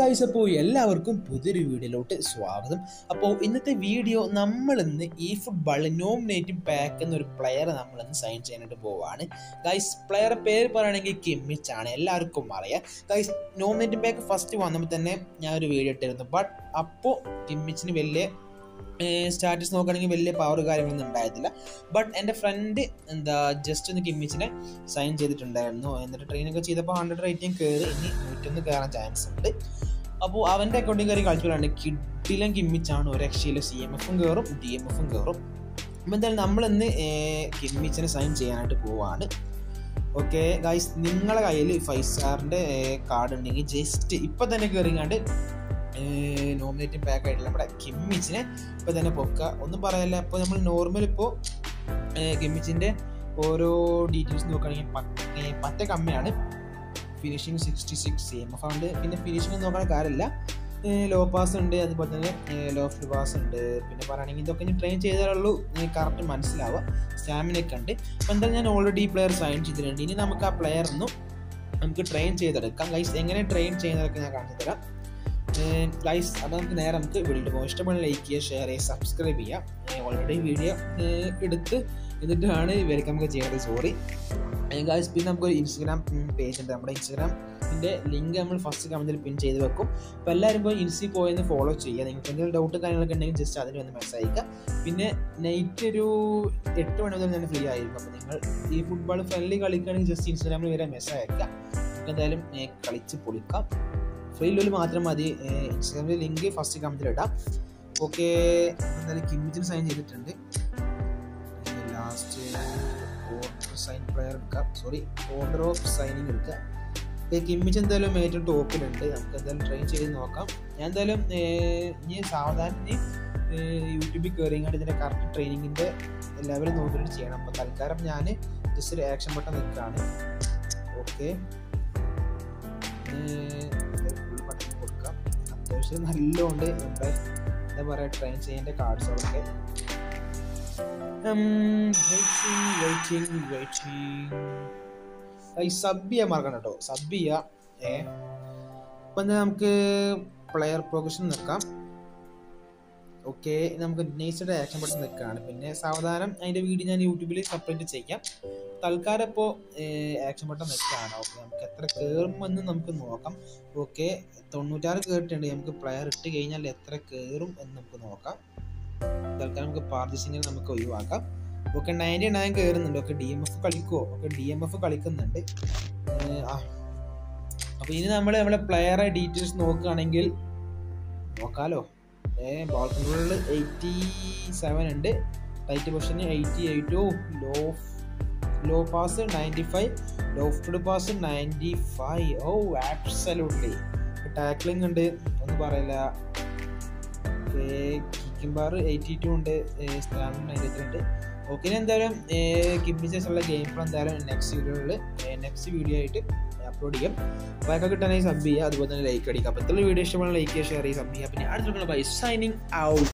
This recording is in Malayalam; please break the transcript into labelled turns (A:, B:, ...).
A: ഗായ്സ് അപ്പോൾ എല്ലാവർക്കും പുതിയൊരു വീഡിയോയിലോട്ട് സ്വാഗതം അപ്പോൾ ഇന്നത്തെ വീഡിയോ നമ്മൾ ഇന്ന് ഈ ഫുട്ബോളിൽ നോമിനേറ്റീവ് പാക്ക് എന്നൊരു പ്ലെയർ നമ്മൾ ഇന്ന് സൈൻ ചെയ്യാനായിട്ട് പോവാണ് ഗൈസ് പ്ലെയറെ പേര് പറയുകയാണെങ്കിൽ കിമ്മിച്ച് ആണ് എല്ലാവർക്കും അറിയാം ഗൈസ് നോമിനേറ്റീവ് പാക്ക് ഫസ്റ്റ് വന്നപ്പോൾ തന്നെ ഞാൻ ഒരു വീഡിയോ ഇട്ടിരുന്നു ബട്ട് അപ്പോൾ കിമ്മിച്ചിന് വലിയ സ്റ്റാറ്റസ് നോക്കുകയാണെങ്കിൽ വലിയ പവർ കാര്യങ്ങളൊന്നും ഉണ്ടായിരുന്നില്ല ബട്ട് എൻ്റെ ഫ്രണ്ട് എന്താ ജസ്റ്റ് ഒന്ന് കിമ്മിച്ചിനെ സൈൻ ചെയ്തിട്ടുണ്ടായിരുന്നു എന്നിട്ട് ട്രെയിനൊക്കെ ചെയ്തപ്പോൾ ഹൺഡ്രഡ് റേറ്റിംഗ് കയറി ഇനി നൂറ്റൊന്ന് കയറാൻ ചാൻസ് ഉണ്ട് അപ്പോൾ അവൻ്റെ അക്കൗണ്ടിൽ കയറി കളിച്ചുകൊണ്ടാണ് കിഡിലും കിമ്മിച്ചാണ് ഒരു രക്ഷയിൽ സി എം എഫും കയറും ഡി എം എഫും കയറും അപ്പോൾ എന്തായാലും നമ്മളിന്ന് കിമ്മിച്ചിനെ സൈൻ ചെയ്യാനായിട്ട് പോവാണ് ഓക്കെ ഗൈസ് നിങ്ങളെ കയ്യിൽ ഫൈവ് സ്റ്റാറിൻ്റെ കാർഡ് ഉണ്ടെങ്കിൽ ജസ്റ്റ് ഇപ്പം തന്നെ കയറിങ്ങാണ്ട് നോമിനേറ്റീവ് പാക്ക് ആയിട്ടുള്ള നമ്മുടെ കിമ്മിച്ചിനെ ഇപ്പോൾ തന്നെ പൊക്കുക ഒന്നും പറയല്ല ഇപ്പോൾ നമ്മൾ നോർമൽ ഇപ്പോൾ കിമ്മിച്ചിൻ്റെ ഓരോ ഡീറ്റെയിൽസ് നോക്കുകയാണെങ്കിൽ പ- പറ്റ കമ്മിയാണ് finishing sixty six same fund പിന്നെ ഫിനിഷിംഗ് നോക്കാൻ കാര്യമില്ല ലോ പാസ് ഉണ്ട് അതുപോലെ തന്നെ ലോഫ്റ്റ് പാസ് ഉണ്ട് പിന്നെ പറയുകയാണെങ്കിൽ ഇതൊക്കെ ഇനി ട്രെയിൻ ചെയ്താലുള്ളൂ കറക്റ്റ് മനസ്സിലാവുക സ്റ്റാമിന ഒക്കെ ഉണ്ട് അപ്പോൾ എന്തായാലും ഞാൻ ഓൾറെഡി ഈ പ്ലെയർ സൈൻ ചെയ്തിട്ടുണ്ട് ഇനി നമുക്ക് ആ പ്ലെയർ ഒന്നും നമുക്ക് ട്രെയിൻ ചെയ്തെടുക്കാം ഗൈസ് എങ്ങനെ ട്രെയിൻ ചെയ്യുന്നതൊക്കെ ഞാൻ കാണിച്ചു തരാം ഗൈസ് അപ്പോൾ നമുക്ക് നേരെ നമുക്ക് വീഡിയോ പോകാം ഇഷ്ടപ്പെടുന്ന ലൈക്ക് ചെയ്യുക ഷെയർ ചെയ്യുക സബ്സ്ക്രൈബ് ചെയ്യുക ഓൾറെഡി വീഡിയോ എടുത്ത് എന്നിട്ടാണ് ഇവർക്ക് നമുക്ക് ചെയ്യേണ്ടത് സോറി ഗൈസ് പിന്നെ നമുക്കൊരു ഇൻസ്റ്റഗ്രാം പേജ് ഉണ്ട് നമ്മുടെ ഇൻസ്റ്റഗ്രാമിൻ്റെ ലിങ്ക് നമ്മൾ ഫസ്റ്റ് കമൻറ്റിൽ പിൻ ചെയ്ത് വെക്കും അപ്പോൾ എല്ലാവരും പോയി ഇൻസ്റ്റയിൽ പോയെന്ന് ഫോളോ ചെയ്യുക നിങ്ങൾക്ക് എന്തെങ്കിലും ഡൗട്ട് കാര്യങ്ങളൊക്കെ ഉണ്ടെങ്കിൽ ജസ്റ്റ് അതിന് വന്ന് മെസ്സേജ് അയക്കുക പിന്നെ നൈറ്റ് ഒരു എട്ട് മണി മുതൽ ഞാൻ ഫ്രീ ആയിരിക്കും അപ്പോൾ നിങ്ങൾ ഈ ഫുട്ബോൾ ഫ്രണ്ട്ലി കളിക്കുകയാണെങ്കിൽ ജസ്റ്റ് ഇൻസ്റ്റാഗ്രാമിൽ വരെ മെസ്സേജ് അയക്കുക നമുക്ക് എന്തായാലും ഏ, കളിച്ച് പൊളിക്കാം ഫ്രീ ലോല് മാത്രം മതി ഇൻസ്റ്റാഗ്രാമിൽ ലിങ്ക് ഫസ്റ്റ് കമൻറ്റിൽ ഇടാം ഓക്കെ എന്തായാലും കിമ്മിച്ചിന് സൈൻ ചെയ്തിട്ടുണ്ട് ലാസ്റ്റ് ഓർഡർ സൈൻ പ്ലെയർ എടുക്കാം സോറി ഓർഡർ ഓഫ് സൈനിങ് എടുക്കുക ഇപ്പോൾ കിമ്മിച്ച് എന്തായാലും ഏറ്റവും ടോപ്പിലുണ്ട് നമുക്ക് എന്തായാലും ട്രെയിൻ ചെയ്ത് നോക്കാം ഞാൻ എന്തായാലും ഏർ, ഇനി സാവധാനം ഇനി യൂട്യൂബിൽ കയറിങ്ങാണ്ട് ഇതിൻ്റെ കറക്റ്റ് ട്രെയിനിങ്ങിൻ്റെ ലെവൽ നോക്കിയിട്ട് ചെയ്യണം അപ്പോൾ തൽക്കാലം ഞാൻ ജസ്റ്റ് ഒരു ആക്ഷൻ ബട്ടൺ നിൽക്കുകയാണ് ഓക്കെ ഫുൾ ബട്ടൺ കൊടുക്കാം അത്യാവശ്യം നല്ലോണ്ട് നമ്മുടെ എന്താ പറയുക ട്രെയിൻ ചെയ്യേണ്ട കാർഡ്സുകളൊക്കെ വെയിറ്റിംഗ് വെയിറ്റിംഗ് വെയിറ്റിംഗ് സബ് ചെയ്യാൻ മറക്കണം കേട്ടോ സബ് ചെയ്യുക ഏ അപ്പം എന്താ നമുക്ക് പ്ലെയർ പ്രൊഗഷൻ നിൽക്കാം ഓക്കെ നമുക്ക് നേച്ചറുടെ ആക്ഷൻ ബട്ടൺ നിൽക്കുകയാണ് പിന്നെ സാവധാനം അതിൻ്റെ വീഡിയോ ഞാൻ യൂട്യൂബിൽ സെപ്പറേറ്റ് ചെയ്യാം തൽക്കാലം ഇപ്പോൾ ആക്ഷൻ ബട്ടൺ നിൽക്കുകയാണ് ഓക്കെ നമുക്ക് എത്ര കയറുമെന്ന് നമുക്ക് നോക്കാം ഓക്കെ തൊണ്ണൂറ്റാറ് കയറിയിട്ടുണ്ട് നമുക്ക് പ്ലെയർ ഇട്ട് കഴിഞ്ഞാൽ എത്ര കയറും എന്ന് നമുക്ക് നോക്കാം തൽക്കാലം നമുക്ക് പാർട്ടിസിങ്ങിൽ നമുക്ക് ഒഴിവാക്കാം ഓക്കെ നയൻറ്റി നയൻ കയറുന്നുണ്ട് ഓക്കെ ഡി എം എഫ് കളിക്കുമോ ഓക്കെ ഡി എം എഫ് കളിക്കുന്നുണ്ട് ഏർ, ആ അപ്പോൾ ഇനി നമ്മൾ നമ്മുടെ പ്ലെയറെ ഡീറ്റെയിൽസ് നോക്കുകയാണെങ്കിൽ നോക്കാലോ ഏ ബോൾ കൺട്രോളിൽ എയ്റ്റി സെവൻ ഉണ്ട് ടൈറ്റ് പൊസിഷൻ എയ്റ്റി എയ്റ്റ് ഓ low low pass ninety five lofted pass ninety five ഓ ആബ്സലൂട്ട്ലി ടാക്ലിംഗ് ഉണ്ട് ഒന്നും പറയില്ല കിക്കിംഗ് ബാർ എയ്റ്റി ടു ഉണ്ട് സ്റ്റാമിന നയൻറ്റി ഉണ്ട് ഓക്കെ എന്തായാലും കിപ്പിച്ചേഴ്സുള്ള ഗെയിം പ്ലേ എന്തായാലും നെക്സ്റ്റ് വീഡിയോയിൽ നെക്സ്റ്റ് വീഡിയോ ആയിട്ട് അപ്ലോഡ് ചെയ്യാം അപ്പോൾ അതൊക്കെ കിട്ടാനായി സബ് ചെയ്യുക അതുപോലെ തന്നെ ലൈക്ക് അടിക്കുക അപ്പോൾ ഇത്ര വീഡിയോ ഇഷ്ടമാണ് ലൈക്ക് ചെയ്യുക ഷെയർ ചെയ്യുക സബ് ചെയ്യുക പിന്നെ അടുത്തുള്ള ബൈ സൈനിങ് ഔട്ട്